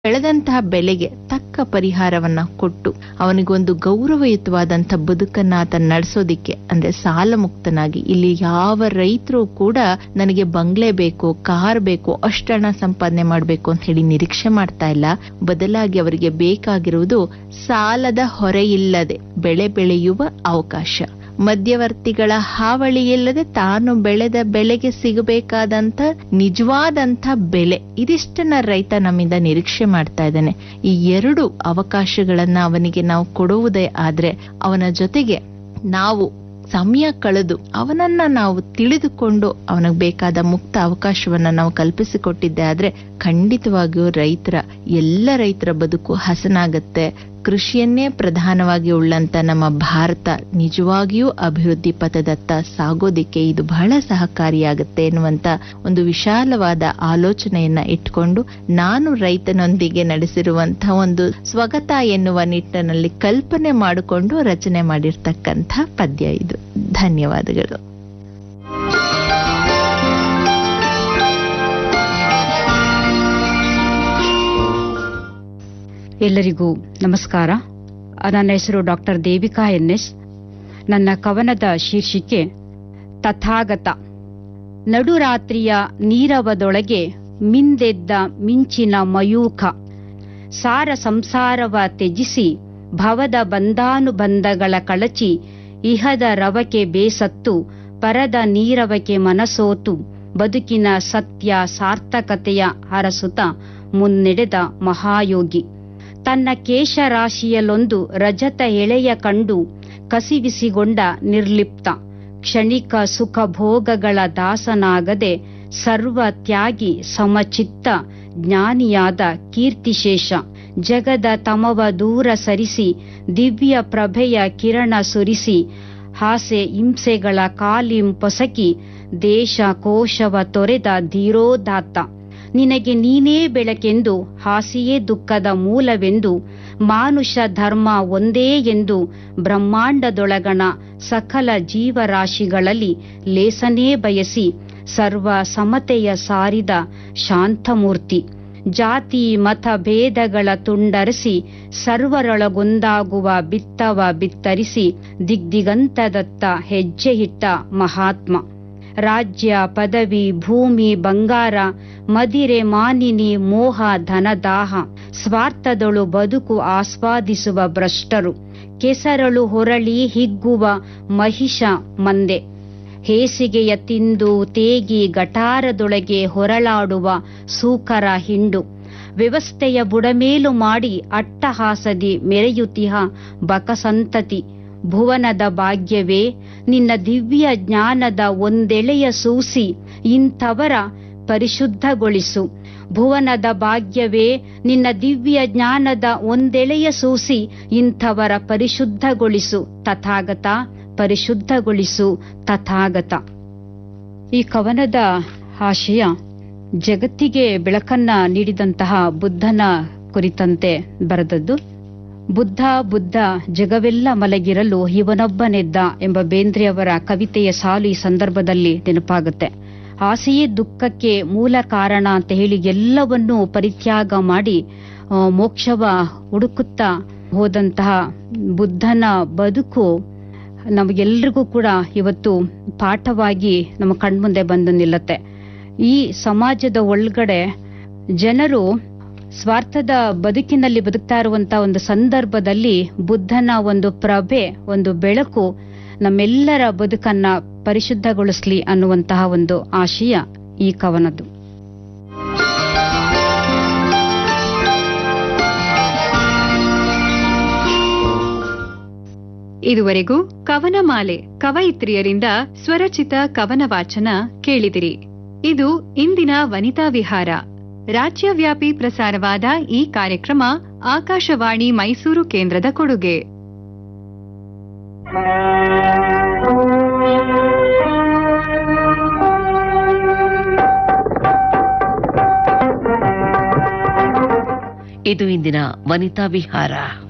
ಬೆಳೆದಂತಹ ಬೆಲೆಗೆ ತಕ್ಕ ಪರಿಹಾರವನ್ನ ಕೊಟ್ಟು ಅವನಿಗೊಂದು ಗೌರವಯುತವಾದಂಥ ಬದುಕನ್ನ ಆತ ನಡೆಸೋದಿಕ್ಕೆ ಅಂದ್ರೆ ಸಾಲ ಮುಕ್ತನಾಗಿ ಇಲ್ಲಿ ಯಾವ ರೈತರು ಕೂಡ ನನಗೆ ಬಂಗ್ಲೆ ಬೇಕು ಕಾರ್ ಬೇಕು ಅಷ್ಟಣ ಸಂಪಾದನೆ ಮಾಡ್ಬೇಕು ಅಂತ ಹೇಳಿ ನಿರೀಕ್ಷೆ ಮಾಡ್ತಾ ಇಲ್ಲ ಬದಲಾಗಿ ಅವರಿಗೆ ಬೇಕಾಗಿರುವುದು ಸಾಲದ ಹೊರೆಯಿಲ್ಲದೆ ಬೆಳೆ ಬೆಳೆಯುವ ಅವಕಾಶ ಮಧ್ಯವರ್ತಿಗಳ ಹಾವಳಿ ಇಲ್ಲದೆ ತಾನು ಬೆಳೆದ ಬೆಲೆಗೆ ಸಿಗಬೇಕಾದಂತ ನಿಜವಾದಂತ ಬೆಲೆ ಇದಿಷ್ಟನ್ನ ರೈತ ನಮ್ಮಿಂದ ನಿರೀಕ್ಷೆ ಮಾಡ್ತಾ ಇದ್ದಾನೆ ಈ ಎರಡು ಅವಕಾಶಗಳನ್ನ ಅವನಿಗೆ ನಾವು ಕೊಡುವುದೇ ಆದ್ರೆ ಅವನ ಜೊತೆಗೆ ನಾವು ಸಮಯ ಕಳೆದು ಅವನನ್ನ ನಾವು ತಿಳಿದುಕೊಂಡು ಅವನಿಗೆ ಬೇಕಾದ ಮುಕ್ತ ಅವಕಾಶವನ್ನ ನಾವು ಕಲ್ಪಿಸಿಕೊಟ್ಟಿದ್ದೆ ಆದ್ರೆ ಖಂಡಿತವಾಗಿಯೂ ರೈತರ ಎಲ್ಲ ರೈತರ ಬದುಕು ಹಸನಾಗತ್ತೆ ಕೃಷಿಯನ್ನೇ ಪ್ರಧಾನವಾಗಿ ಉಳ್ಳಂತ ನಮ್ಮ ಭಾರತ ನಿಜವಾಗಿಯೂ ಅಭಿವೃದ್ಧಿ ಪಥದತ್ತ ಸಾಗೋದಿಕ್ಕೆ ಇದು ಬಹಳ ಸಹಕಾರಿಯಾಗುತ್ತೆ ಎನ್ನುವಂತ ಒಂದು ವಿಶಾಲವಾದ ಆಲೋಚನೆಯನ್ನ ಇಟ್ಕೊಂಡು ನಾನು ರೈತನೊಂದಿಗೆ ನಡೆಸಿರುವಂತಹ ಒಂದು ಸ್ವಗತ ಎನ್ನುವ ನಿಟ್ಟಿನಲ್ಲಿ ಕಲ್ಪನೆ ಮಾಡಿಕೊಂಡು ರಚನೆ ಮಾಡಿರ್ತಕ್ಕಂಥ ಪದ್ಯ ಇದು ಧನ್ಯವಾದಗಳು ಎಲ್ಲರಿಗೂ ನಮಸ್ಕಾರ ನನ್ನ ಹೆಸರು ಡಾಕ್ಟರ್ ದೇವಿಕಾ ಎನ್ಎಸ್ ನನ್ನ ಕವನದ ಶೀರ್ಷಿಕೆ ತಥಾಗತ ನಡುರಾತ್ರಿಯ ನೀರವದೊಳಗೆ ಮಿಂದೆದ್ದ ಮಿಂಚಿನ ಮಯೂಖ ಸಾರ ಸಂಸಾರವ ತ್ಯಜಿಸಿ ಭವದ ಬಂಧಾನುಬಂಧಗಳ ಕಳಚಿ ಇಹದ ರವಕೆ ಬೇಸತ್ತು ಪರದ ನೀರವಕೆ ಮನಸೋತು ಬದುಕಿನ ಸತ್ಯ ಸಾರ್ಥಕತೆಯ ಹರಸುತ ಮುನ್ನಡೆದ ಮಹಾಯೋಗಿ ತನ್ನ ಕೇಶರಾಶಿಯಲ್ಲೊಂದು ರಜತ ಎಳೆಯ ಕಂಡು ಕಸಿವಿಸಿಗೊಂಡ ನಿರ್ಲಿಪ್ತ ಕ್ಷಣಿಕ ಸುಖ ಭೋಗಗಳ ದಾಸನಾಗದೆ ಸರ್ವ ತ್ಯಾಗಿ ಸಮಚಿತ್ತ ಜ್ಞಾನಿಯಾದ ಕೀರ್ತಿಶೇಷ ಜಗದ ತಮವ ದೂರ ಸರಿಸಿ ದಿವ್ಯ ಪ್ರಭೆಯ ಕಿರಣ ಸುರಿಸಿ ಹಾಸೆ ಹಿಂಸೆಗಳ ಕಾಲಿಂ ಪೊಸಕಿ ದೇಶ ಕೋಶವ ತೊರೆದ ಧೀರೋದಾತ್ತ ನಿನಗೆ ನೀನೇ ಬೆಳಕೆಂದು ಹಾಸಿಯೇ ದುಃಖದ ಮೂಲವೆಂದು ಮಾನುಷ ಧರ್ಮ ಒಂದೇ ಎಂದು ಬ್ರಹ್ಮಾಂಡದೊಳಗಣ ಸಕಲ ಜೀವರಾಶಿಗಳಲ್ಲಿ ಲೇಸನೇ ಬಯಸಿ ಸರ್ವ ಸಮತೆಯ ಸಾರಿದ ಶಾಂತಮೂರ್ತಿ ಜಾತಿ ಮತ ಭೇದಗಳ ತುಂಡರಿಸಿ ಸರ್ವರೊಳಗೊಂದಾಗುವ ಬಿತ್ತವ ಬಿತ್ತರಿಸಿ ದಿಗ್ದಿಗಂತದತ್ತ ಹೆಜ್ಜೆ ಇಟ್ಟ ಮಹಾತ್ಮ ರಾಜ್ಯ ಪದವಿ ಭೂಮಿ ಬಂಗಾರ ಮದಿರೆ ಮಾನಿನಿ ಮೋಹ ಧನದಾಹ ಸ್ವಾರ್ಥದೊಳು ಬದುಕು ಆಸ್ವಾದಿಸುವ ಭ್ರಷ್ಟರು ಕೆಸರಳು ಹೊರಳಿ ಹಿಗ್ಗುವ ಮಹಿಷ ಮಂದೆ ಹೇಸಿಗೆಯ ತಿಂದು ತೇಗಿ ಗಟಾರದೊಳಗೆ ಹೊರಳಾಡುವ ಸೂಕರ ಹಿಂಡು ವ್ಯವಸ್ಥೆಯ ಬುಡಮೇಲು ಮಾಡಿ ಅಟ್ಟಹಾಸದಿ ಮೆರೆಯುತಿಹ ಬಕಸಂತತಿ ಭುವನದ ಭಾಗ್ಯವೇ ನಿನ್ನ ದಿವ್ಯ ಜ್ಞಾನದ ಒಂದೆಳೆಯ ಸೂಸಿ ಇಂಥವರ ಪರಿಶುದ್ಧಗೊಳಿಸು ಭುವನದ ಭಾಗ್ಯವೇ ನಿನ್ನ ದಿವ್ಯ ಜ್ಞಾನದ ಒಂದೆಳೆಯ ಸೂಸಿ ಇಂಥವರ ಪರಿಶುದ್ಧಗೊಳಿಸು ತಥಾಗತ ಪರಿಶುದ್ಧಗೊಳಿಸು ತಥಾಗತ ಈ ಕವನದ ಆಶಯ ಜಗತ್ತಿಗೆ ಬೆಳಕನ್ನ ನೀಡಿದಂತಹ ಬುದ್ಧನ ಕುರಿತಂತೆ ಬರೆದದ್ದು ಬುದ್ಧ ಬುದ್ಧ ಜಗವೆಲ್ಲ ಮಲಗಿರಲು ಇವನೊಬ್ಬನೆದ್ದ ಎಂಬ ಬೇಂದ್ರೆಯವರ ಕವಿತೆಯ ಸಾಲು ಈ ಸಂದರ್ಭದಲ್ಲಿ ನೆನಪಾಗುತ್ತೆ ಆಸೆಯೇ ದುಃಖಕ್ಕೆ ಮೂಲ ಕಾರಣ ಅಂತ ಹೇಳಿ ಎಲ್ಲವನ್ನೂ ಪರಿತ್ಯಾಗ ಮಾಡಿ ಮೋಕ್ಷವ ಹುಡುಕುತ್ತಾ ಹೋದಂತಹ ಬುದ್ಧನ ಬದುಕು ನಮಗೆಲ್ರಿಗೂ ಕೂಡ ಇವತ್ತು ಪಾಠವಾಗಿ ನಮ್ಮ ಕಣ್ಮುಂದೆ ಬಂದು ನಿಲ್ಲತ್ತೆ ಈ ಸಮಾಜದ ಒಳಗಡೆ ಜನರು ಸ್ವಾರ್ಥದ ಬದುಕಿನಲ್ಲಿ ಬದುಕ್ತಾ ಇರುವಂತಹ ಒಂದು ಸಂದರ್ಭದಲ್ಲಿ ಬುದ್ಧನ ಒಂದು ಪ್ರಭೆ ಒಂದು ಬೆಳಕು ನಮ್ಮೆಲ್ಲರ ಬದುಕನ್ನ ಪರಿಶುದ್ಧಗೊಳಿಸ್ಲಿ ಅನ್ನುವಂತಹ ಒಂದು ಆಶಯ ಈ ಕವನದ್ದು ಇದುವರೆಗೂ ಕವನಮಾಲೆ ಕವಯಿತ್ರಿಯರಿಂದ ಸ್ವರಚಿತ ಕವನ ವಾಚನ ಕೇಳಿದಿರಿ ಇದು ಇಂದಿನ ವನಿತಾ ವಿಹಾರ ರಾಜ್ಯವ್ಯಾಪಿ ಪ್ರಸಾರವಾದ ಈ ಕಾರ್ಯಕ್ರಮ ಆಕಾಶವಾಣಿ ಮೈಸೂರು ಕೇಂದ್ರದ ಕೊಡುಗೆ ಇದು ಇಂದಿನ ವನಿತಾ ವಿಹಾರ